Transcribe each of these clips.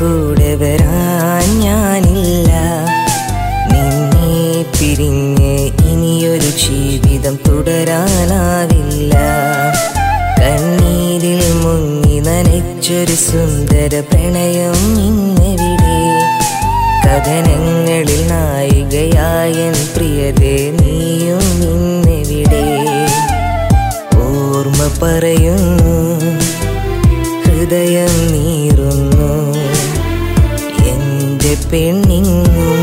കൂടെ വരാൻ ഞാനില്ല നിന്നെ പിരിഞ്ഞ് ഇനിയൊരു ജീവിതം തുടരാനാവില്ല കണ്ണീരിൽ മുങ്ങി നനച്ചൊരു സുന്ദര പ്രണയം ഇന്നെവിടെ കഥനങ്ങളിൽ നായികയായൻ പ്രിയതേ നീയും ഇന്നെവിടെ ഓർമ്മ പറയുന്നു ഹൃദയം നീറുന്നു എന്റെ പെണ്ണിങ്ങും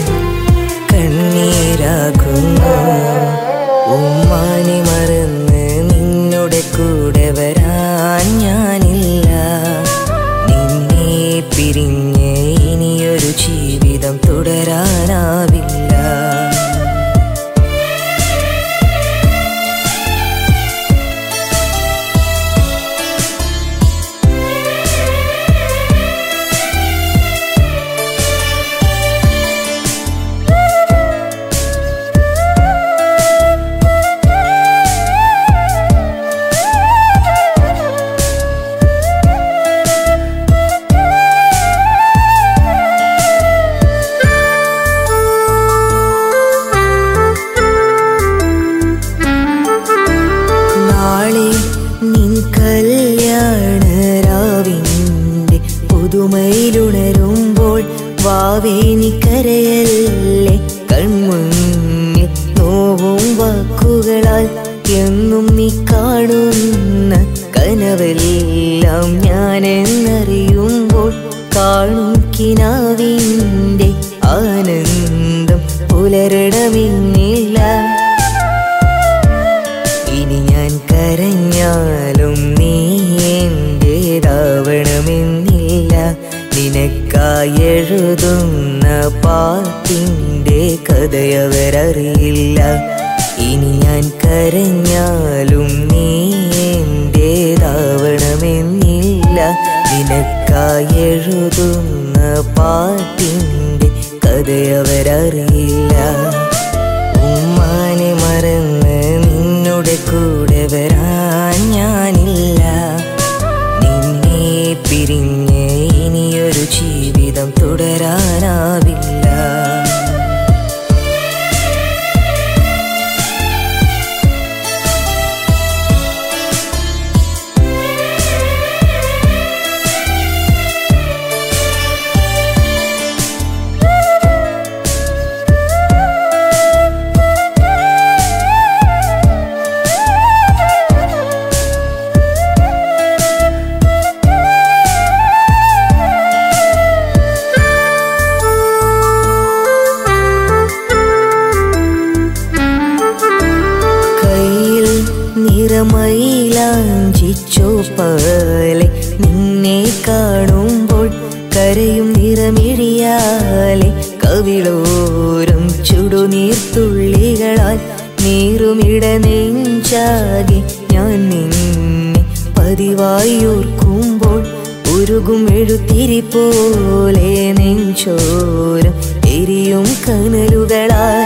കണ്ണീരാകുന്നു ഉമ്മാനെ മറന്ന് നിന്നുടെ കൂടെ വരാൻ ഞാനില്ല നിന്നെ പിരിഞ്ഞ് ഇനിയൊരു ജീവിതം തുടരാനാവില്ല നാളെ നിൻ കല്യാണ രാവിൻ്റെ പുതുമയിലുണരുമ്പോൾ വാവേനി കരയല്ലേ കൺമുന്നിൽ നോവും വാക്കുകളാൽ എന്നും നീ കാണുന്ന കനവെല്ലാം ഞാനെന്നറിയുമ്പോൾ കാണും കിനാവിൻ്റെ ആനന്ദം പുലരണമിന്നില്ല ഇനി ഞാൻ കരഞ്ഞാലും നീ എന്റേതാവണമെന്നില്ല നിനക്കായി എഴുതുന്ന പാട്ടിൻ്റെ കഥയവരറിയില്ല ഇനി ഞാൻ കരഞ്ഞാലും നീ എന്റേതാവണമെന്നില്ല നിനക്കായി എഴുതുന്ന പാട്ടിൻ്റെ കഥയവരറിയില്ല ഉമ്മാനെ മറന്ന് നിന്നുടെ കൂടെ വരാൻ ഞാനില്ല നിന്നെ പിരിഞ്ഞ് ഇനിയൊരു ജീവിതം തുടരാനാവില്ല കയ്യിൽ നിറമയിലാഞ്ചിച്ചോ പോലെ നിന്നെ കാണുമ്പോൾ കരയും നിറമിഴിയാലെ കവിളോരം ചുടുനീർത്തുള്ളികളാൽ നീറുമിട നെഞ്ചാകെ ഞാൻ നിന്നെ പതിവായി ഓർക്കുമ്പോൾ ഉരുകും എഴുത്തിരി പോലെ നെഞ്ചോരം എരിയും കനലുകളാൽ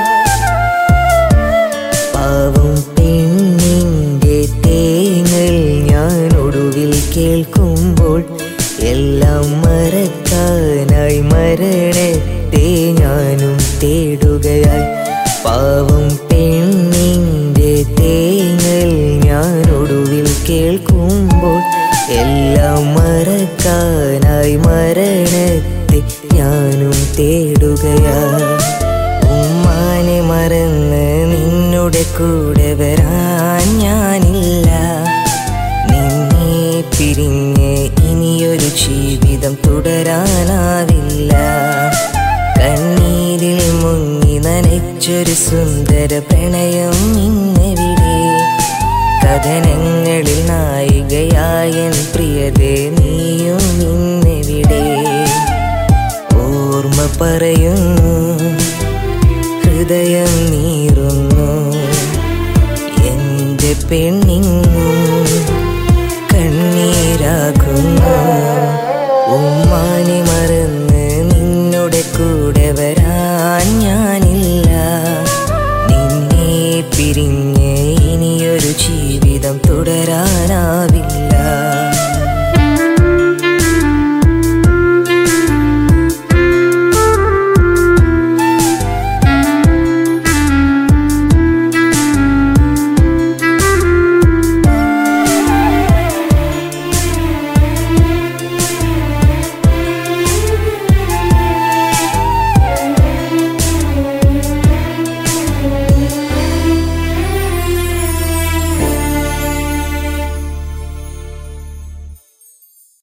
പാവം പെണ്ണിൻ്റെ തേങ്ങൽ ഞാൻ ഒടുവിൽ കേൾക്കുമ്പോൾ എല്ലാം മറക്കാനായി മരണത്തെ ഞാനും തേടുകയായി പാവം പെണ്ണിൻ്റെ തേങ്ങൽ ഞാൻ ഒടുവിൽ കേൾക്കുമ്പോൾ എല്ലാം മറക്കാനായി മരണത്തെ ഞാനും തേടുകയായി ഉമ്മാനെ മറന്ന് നിന്നുടെ കൂടെ വരാൻ ഞാനില്ല നിന്നെ പിരിഞ്ഞ് ഇനിയൊരു ജീവിതം തുടരാനാവില്ല കണ്ണീരിൽ മുങ്ങി നനച്ചൊരു സുന്ദര പ്രണയം ഇന്നെവിടെ കഥനങ്ങളിൽ നായികയായൻ പ്രിയതേ നീയും ഇന്നെവിടെ ഓർമ്മ പറയുന്നു